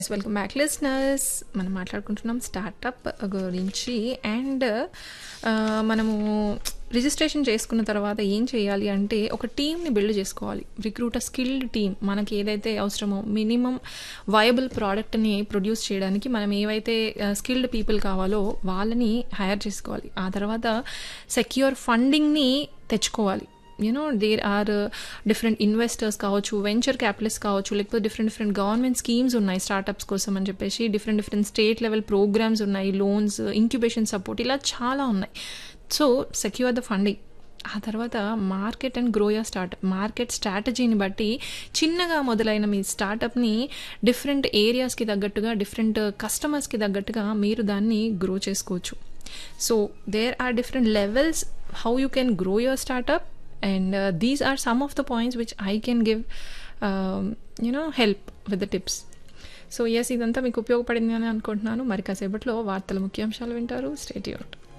welcome back listeners మనం మాట్లాడుకుంటున్నాం startup గురించి అండ్ మనము రిజిస్ట్రేషన్ చేసుకున్న తర్వాత ఏం చేయాలి అంటే ఒక టీమ్ని బిల్డ్ చేసుకోవాలి రిక్రూటర్ స్కిల్డ్ టీమ్ మనకి ఏదైతే అవసరమో మినిమం వయబుల్ ప్రోడక్ట్ని ప్రొడ్యూస్ చేయడానికి మనం ఏవైతే స్కిల్డ్ పీపుల్ కావాలో వాళ్ళని హైర్ చేసుకోవాలి ఆ తర్వాత సెక్యూర్ ఫండింగ్ని తెచ్చుకోవాలి you know there are different investors కావచ్చు వెంచర్ క్యాపిటలిస్ట్ కావచ్చు లేకపోతే డిఫరెంట్ డిఫరెంట్ గవర్నమెంట్ స్కీమ్స్ ఉన్నాయి స్టార్టప్స్ కోసం అని చెప్పేసి different different state level programs ఉన్నాయి లోన్స్ ఇంక్యుబేషన్ సపోర్ట్ ఇలా చాలా ఉన్నాయి సో సెక్యూర్ ద ఫండింగ్ ఆ తర్వాత market and grow your startup market స్ట్రాటజీని బట్టి చిన్నగా మొదలైన మీ స్టార్టప్ని డిఫరెంట్ ఏరియాస్కి తగ్గట్టుగా డిఫరెంట్ కస్టమర్స్కి తగ్గట్టుగా మీరు దాన్ని గ్రో చేసుకోవచ్చు so there are different levels how you can grow your startup and uh, these are some of the points which i can give um, you know help with the tips so yes ఇదంతా మీకు ఉపయోగపడింది అని అనుకుంటున్నాను మరి కాసేపట్లో వార్తల ముఖ్యాంశాలు వింటారు స్టేట్ యూట్